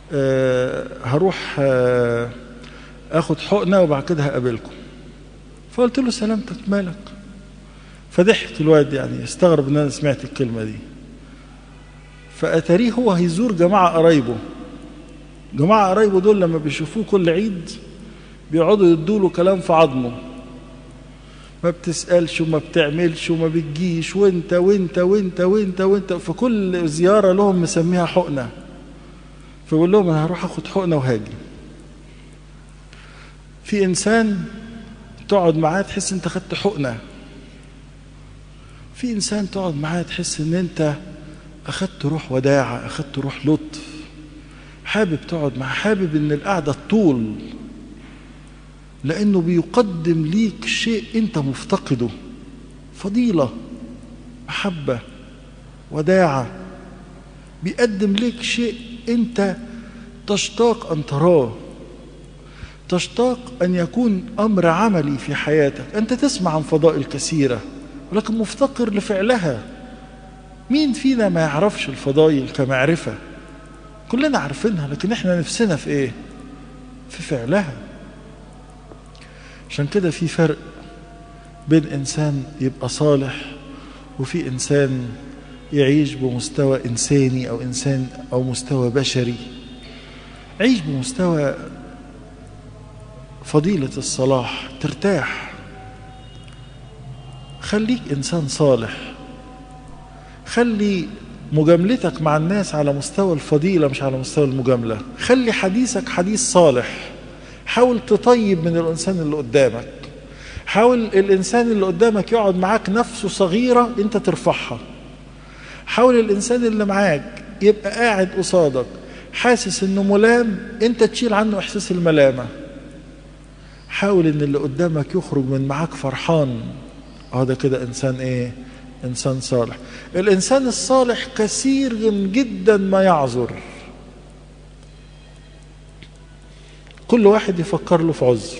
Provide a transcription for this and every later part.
آه هروح آه اخد حقنه وبعد كده هقابلكم فقلت له سلامتك مالك فضحك الواد يعني استغرب ان انا سمعت الكلمه دي فاتاريه هو هيزور جماعه قرايبه جماعه قرايبه دول لما بيشوفوه كل عيد بيقعدوا يدوا له كلام في عظمه ما بتسالش وما بتعملش وما بتجيش وانت وانت وانت وانت وانت فكل زياره لهم مسميها حقنه فبقول لهم انا هروح اخد حقنه وهاجي في انسان تقعد معاه تحس انت خدت حقنه في انسان تقعد معاه تحس ان انت اخدت روح وداعه اخدت روح لطف حابب تقعد معاه حابب ان القعده طول لانه بيقدم ليك شيء انت مفتقده فضيله محبه وداعه بيقدم لك شيء انت تشتاق ان تراه تشتاق ان يكون امر عملي في حياتك انت تسمع عن فضائل كثيره ولكن مفتقر لفعلها مين فينا ما يعرفش الفضائل كمعرفه كلنا عارفينها لكن احنا نفسنا في ايه في فعلها عشان كده في فرق بين انسان يبقى صالح وفي انسان يعيش بمستوى انساني او انسان او مستوى بشري عيش بمستوى فضيله الصلاح ترتاح خليك انسان صالح خلي مجاملتك مع الناس على مستوى الفضيله مش على مستوى المجامله خلي حديثك حديث صالح حاول تطيب من الانسان اللي قدامك حاول الانسان اللي قدامك يقعد معاك نفسه صغيره انت ترفعها حاول الانسان اللي معاك يبقى قاعد قصادك حاسس انه ملام انت تشيل عنه احساس الملامه حاول ان اللي قدامك يخرج من معاك فرحان اه ده كده انسان ايه انسان صالح الانسان الصالح كثير جدا ما يعذر كل واحد يفكر له في عذر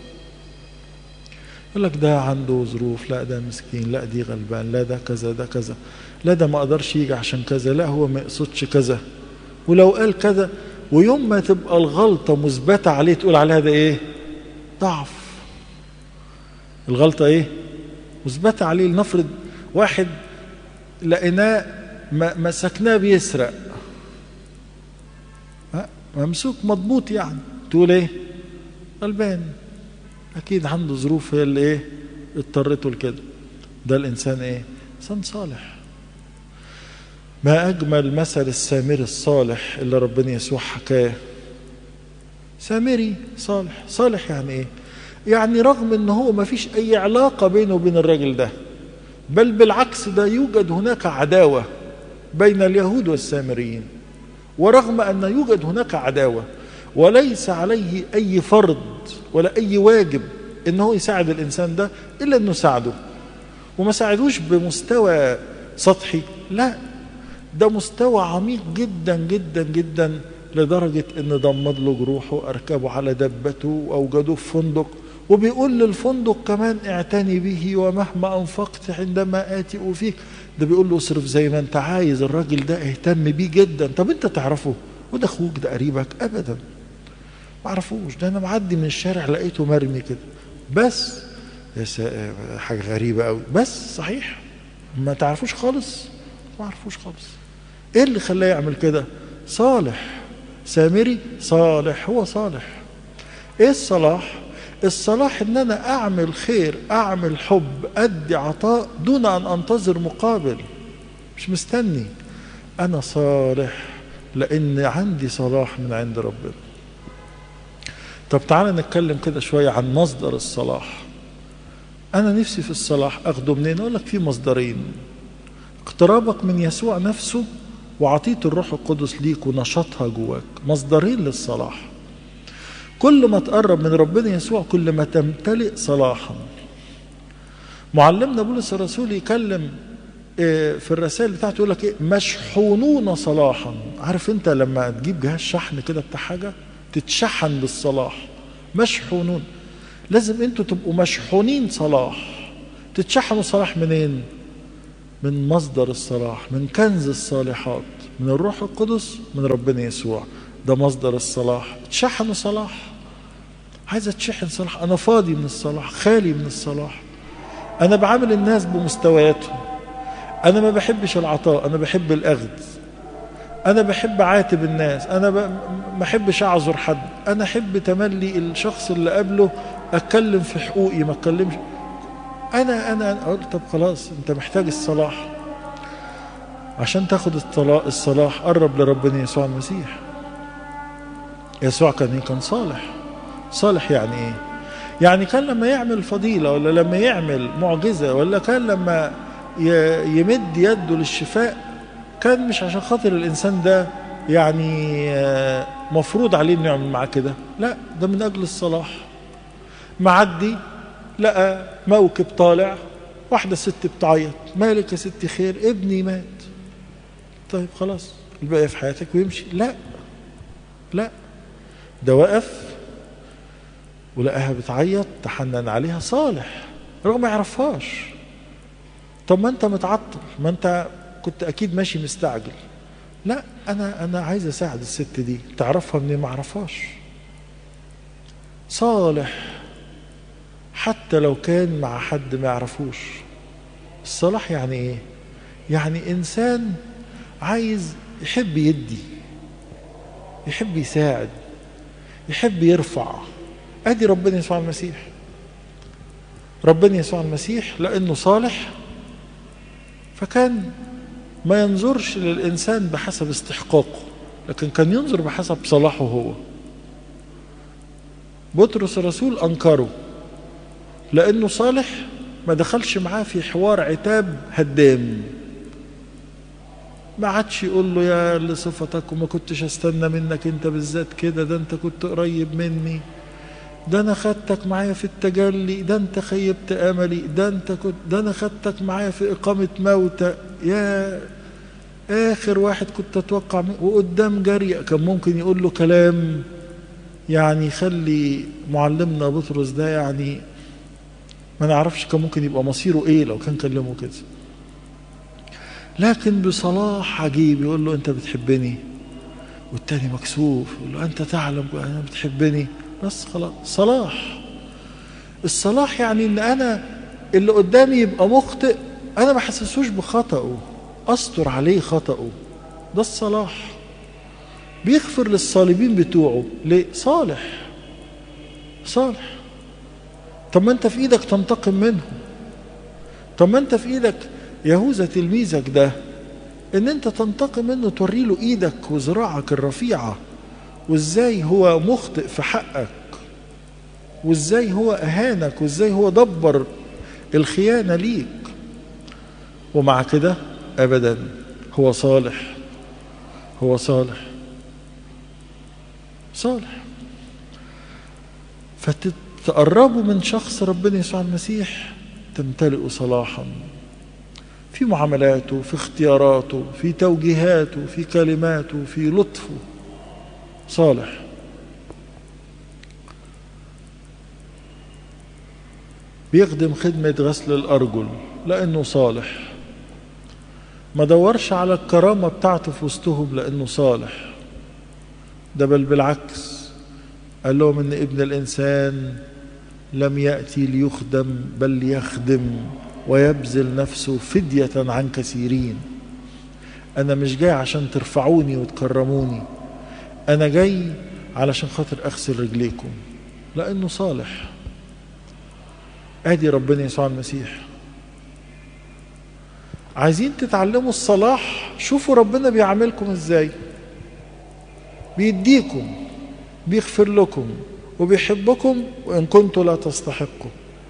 يقول لك ده عنده ظروف لا ده مسكين لا دي غلبان لا ده كذا ده كذا لا ده ما قدرش يجي عشان كذا لا هو ما يقصدش كذا ولو قال كذا ويوم ما تبقى الغلطة مثبتة عليه تقول عليها ده ايه ضعف الغلطة ايه مثبتة عليه لنفرض واحد لقيناه مسكناه بيسرق ممسوك مضبوط يعني تقول ايه غلبان اكيد عنده ظروف هي اللي ايه اضطرته لكده ده الانسان ايه انسان صالح ما اجمل مثل السامري الصالح اللي ربنا يسوع حكاه سامري صالح صالح يعني ايه يعني رغم ان هو ما فيش اي علاقة بينه وبين الراجل ده بل بالعكس ده يوجد هناك عداوة بين اليهود والسامريين ورغم ان يوجد هناك عداوة وليس عليه اي فرض ولا اي واجب ان هو يساعد الانسان ده الا انه ساعده وما ساعدوش بمستوى سطحي لا ده مستوى عميق جدا جدا جدا لدرجة ان ضمد له جروحه اركبه على دبته واوجدوه في فندق وبيقول للفندق كمان اعتني به ومهما انفقت عندما اتي فيك ده بيقول له اصرف زي ما انت عايز الراجل ده اهتم بيه جدا طب انت تعرفه وده اخوك ده قريبك ابدا ما اعرفوش ده انا معدي من الشارع لقيته مرمي كده بس حاجه غريبه قوي بس صحيح ما تعرفوش خالص ما اعرفوش خالص ايه اللي خلاه يعمل كده صالح سامري صالح هو صالح ايه الصلاح الصلاح ان انا اعمل خير اعمل حب ادي عطاء دون ان انتظر مقابل مش مستني انا صالح لان عندي صلاح من عند ربنا طب تعالى نتكلم كده شويه عن مصدر الصلاح انا نفسي في الصلاح اخده منين اقول لك في مصدرين اقترابك من يسوع نفسه وعطية الروح القدس ليك ونشاطها جواك مصدرين للصلاح كل ما تقرب من ربنا يسوع كل ما تمتلئ صلاحا معلمنا بولس الرسول يكلم في الرسائل بتاعته يقول لك ايه مشحونون صلاحا عارف انت لما تجيب جهاز شحن كده بتاع حاجه تتشحن بالصلاح مشحونون لازم انتوا تبقوا مشحونين صلاح تتشحنوا صلاح منين من مصدر الصلاح من كنز الصالحات من الروح القدس من ربنا يسوع ده مصدر الصلاح اتشحنوا صلاح عايز اتشحن صلاح انا فاضي من الصلاح خالي من الصلاح انا بعامل الناس بمستوياتهم انا ما بحبش العطاء انا بحب الاخذ انا بحب عاتب الناس انا ما احبش اعذر حد انا احب تملي الشخص اللي قبله اتكلم في حقوقي ما اتكلمش انا انا اقول طب خلاص انت محتاج الصلاح عشان تاخد الصلاح قرب لربنا يسوع المسيح يسوع كان ايه كان صالح صالح يعني ايه يعني كان لما يعمل فضيلة ولا لما يعمل معجزة ولا كان لما يمد يده للشفاء كان مش عشان خاطر الإنسان ده يعني مفروض عليه انه يعمل معاه كده لا ده من أجل الصلاح معدي لقى موكب طالع واحدة ست بتعيط مالك يا ست خير ابني مات طيب خلاص الباقي في حياتك ويمشي لا لا ده وقف ولقاها بتعيط تحنن عليها صالح رغم ما يعرفهاش طب ما انت متعطل ما انت كنت اكيد ماشي مستعجل لا انا انا عايز اساعد الست دي تعرفها منين ما اعرفهاش صالح حتى لو كان مع حد ما يعرفوش الصلاح يعني ايه يعني انسان عايز يحب يدي يحب يساعد يحب يرفع ادي ربنا يسوع المسيح ربنا يسوع المسيح لانه صالح فكان ما ينظرش للانسان بحسب استحقاقه لكن كان ينظر بحسب صلاحه هو بطرس الرسول انكره لانه صالح ما دخلش معاه في حوار عتاب هدام ما عادش يقول له يا لصفتك وما كنتش استنى منك انت بالذات كده ده انت كنت قريب مني ده انا خدتك معايا في التجلي ده انت خيبت املي ده انت كنت ده انا خدتك معايا في اقامه موتى يا اخر واحد كنت اتوقع منه وقدام جري كان ممكن يقول له كلام يعني يخلي معلمنا بطرس ده يعني ما نعرفش كان ممكن يبقى مصيره ايه لو كان كلمه كده لكن بصلاح عجيب يقول له انت بتحبني والتاني مكسوف يقول له انت تعلم انا بتحبني بس خلاص صلاح الصلاح يعني ان انا اللي قدامي يبقى مخطئ انا ما حسسوش بخطأه استر عليه خطأه ده الصلاح بيغفر للصالبين بتوعه ليه صالح صالح طب ما انت في ايدك تنتقم منهم طب ما انت في ايدك يهوذا تلميذك ده ان انت تنتقم منه توري له ايدك وذراعك الرفيعه وازاي هو مخطئ في حقك وازاي هو اهانك وازاي هو دبر الخيانه ليك ومع كده ابدا هو صالح هو صالح صالح فتقربوا من شخص ربنا يسوع المسيح تمتلئوا صلاحا في معاملاته في اختياراته في توجيهاته في كلماته في لطفه صالح بيخدم خدمة غسل الأرجل لأنه صالح ما دورش على الكرامة بتاعته في وسطهم لأنه صالح ده بل بالعكس قال لهم إن ابن الإنسان لم يأتي ليخدم بل ليخدم ويبذل نفسه فدية عن كثيرين أنا مش جاي عشان ترفعوني وتكرموني أنا جاي علشان خاطر أغسل رجليكم لأنه صالح أدي ربنا يسوع المسيح عايزين تتعلموا الصلاح شوفوا ربنا بيعاملكم ازاي بيديكم بيغفر لكم وبيحبكم وإن كنتوا لا تستحقوا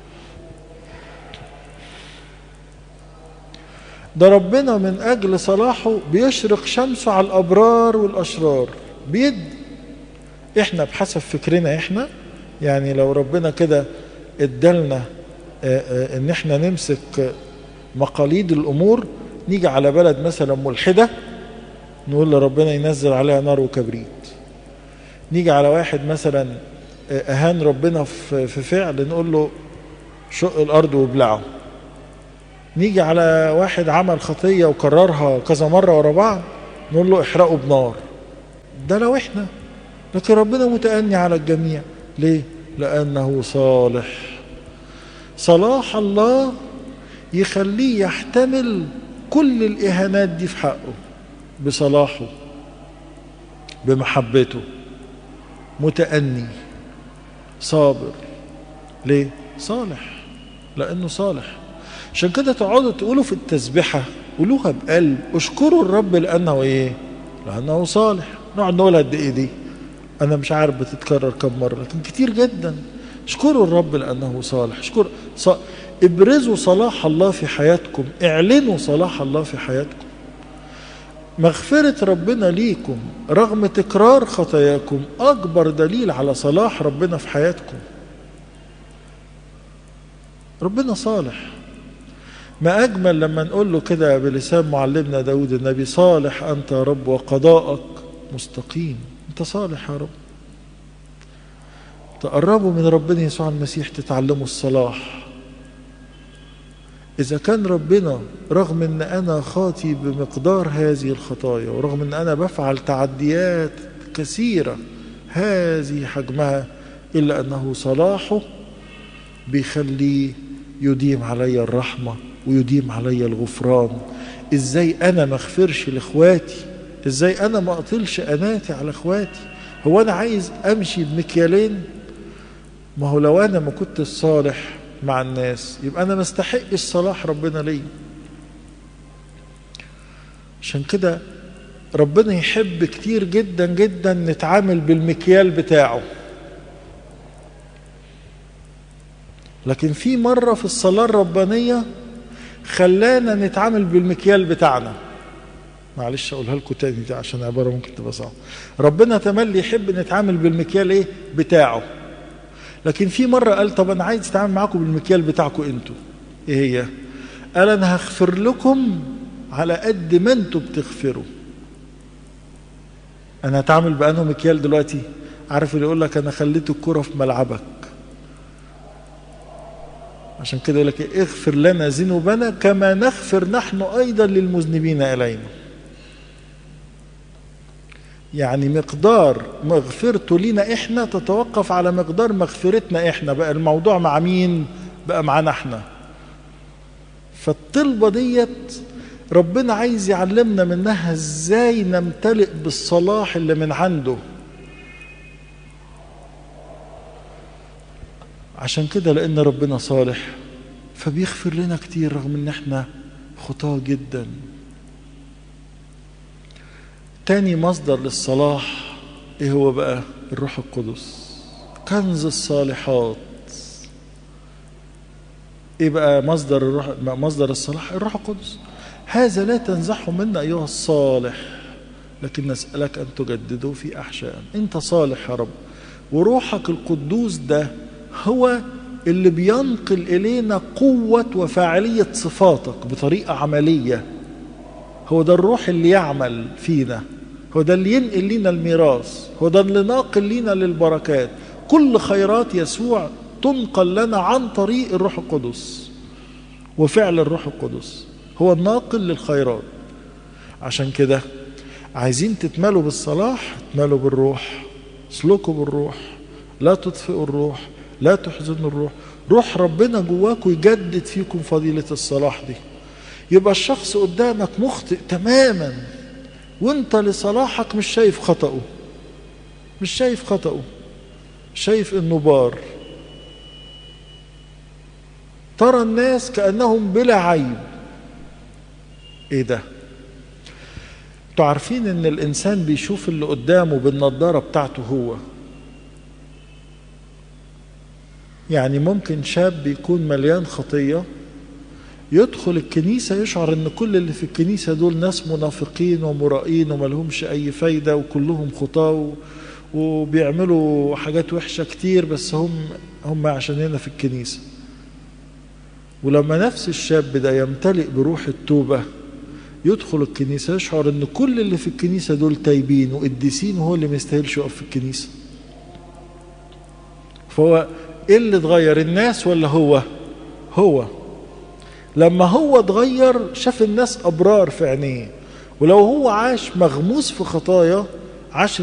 ده ربنا من أجل صلاحه بيشرق شمسه على الأبرار والأشرار بيد احنا بحسب فكرنا احنا يعني لو ربنا كده ادالنا ان احنا نمسك مقاليد الامور نيجي على بلد مثلا ملحده نقول لربنا ينزل عليها نار وكبريت نيجي على واحد مثلا اهان ربنا في فعل نقول له شق الارض وابلعه نيجي على واحد عمل خطيه وكررها كذا مره ورا بعض نقول له احرقه بنار ده لو احنا لكن ربنا متأني على الجميع ليه لأنه صالح صلاح الله يخليه يحتمل كل الإهانات دي في حقه بصلاحه بمحبته متأني صابر ليه صالح لأنه صالح عشان كده تقعدوا تقولوا في التسبحة قولوها بقلب اشكروا الرب لأنه إيه لأنه صالح نقعد نقولها قد إيه دي أنا مش عارف بتتكرر كم مرة لكن كتير جدا اشكروا الرب لأنه صالح اشكر ص... ابرزوا صلاح الله في حياتكم اعلنوا صلاح الله في حياتكم مغفرة ربنا ليكم رغم تكرار خطاياكم أكبر دليل على صلاح ربنا في حياتكم ربنا صالح ما أجمل لما نقول له كده بلسان معلمنا داود النبي صالح أنت يا رب وقضاءك مستقيم أنت صالح يا رب تقربوا من ربنا يسوع المسيح تتعلموا الصلاح إذا كان ربنا رغم أن أنا خاطي بمقدار هذه الخطايا ورغم أن أنا بفعل تعديات كثيرة هذه حجمها إلا أنه صلاحه بيخليه يديم علي الرحمة ويديم علي الغفران إزاي أنا ما اغفرش لإخواتي إزاي أنا ما أطلش أناتي على إخواتي هو أنا عايز أمشي بمكيالين ما هو لو أنا ما كنت الصالح مع الناس يبقى أنا ما استحقش صلاح ربنا ليا عشان كده ربنا يحب كتير جدا جدا نتعامل بالمكيال بتاعه لكن في مرة في الصلاة الربانية خلانا نتعامل بالمكيال بتاعنا معلش اقولها لكم تاني دي عشان عبارة ممكن تبقى صعبة ربنا تملي يحب نتعامل بالمكيال ايه بتاعه لكن في مرة قال طب انا عايز اتعامل معاكم بالمكيال بتاعكم انتوا ايه هي قال انا هغفر لكم على قد ما انتوا بتغفروا انا هتعامل بانه مكيال دلوقتي عارف اللي يقول لك انا خليت الكرة في ملعبك عشان كده يقول لك اغفر لنا ذنوبنا كما نغفر نحن ايضا للمذنبين الينا يعني مقدار مغفرته لينا احنا تتوقف على مقدار مغفرتنا احنا بقى الموضوع مع مين بقى معانا احنا فالطلبة ديت ربنا عايز يعلمنا منها ازاي نمتلئ بالصلاح اللي من عنده عشان كده لان ربنا صالح فبيغفر لنا كتير رغم ان احنا خطاه جدا تاني مصدر للصلاح ايه هو بقى الروح القدس كنز الصالحات ايه بقى مصدر الروح مصدر الصلاح الروح القدس هذا لا تنزحه منا ايها الصالح لكن نسالك ان تجدده في احشائنا انت صالح يا رب وروحك القدوس ده هو اللي بينقل إلينا قوة وفاعلية صفاتك بطريقة عملية هو ده الروح اللي يعمل فينا هو ده اللي ينقل لنا الميراث هو ده اللي ناقل لنا للبركات كل خيرات يسوع تنقل لنا عن طريق الروح القدس وفعل الروح القدس هو الناقل للخيرات عشان كده عايزين تتملوا بالصلاح تتملوا بالروح اسلكوا بالروح لا تطفئوا الروح لا تحزنوا الروح روح ربنا جواكم يجدد فيكم فضيلة الصلاح دي يبقى الشخص قدامك مخطئ تماما وانت لصلاحك مش شايف خطأه مش شايف خطأه شايف انه بار ترى الناس كأنهم بلا عيب ايه ده انتوا عارفين ان الانسان بيشوف اللي قدامه بالنضارة بتاعته هو يعني ممكن شاب يكون مليان خطية يدخل الكنيسة يشعر ان كل اللي في الكنيسة دول ناس منافقين ومرائين وملهمش اي فايدة وكلهم خطاة وبيعملوا حاجات وحشة كتير بس هم هم عشان هنا في الكنيسة ولما نفس الشاب ده يمتلئ بروح التوبة يدخل الكنيسة يشعر ان كل اللي في الكنيسة دول تايبين وقديسين وهو اللي ما يستاهلش يقف في الكنيسة فهو ايه اللي اتغير الناس ولا هو هو لما هو اتغير شاف الناس ابرار في عينيه ولو هو عاش مغموس في خطايا عاش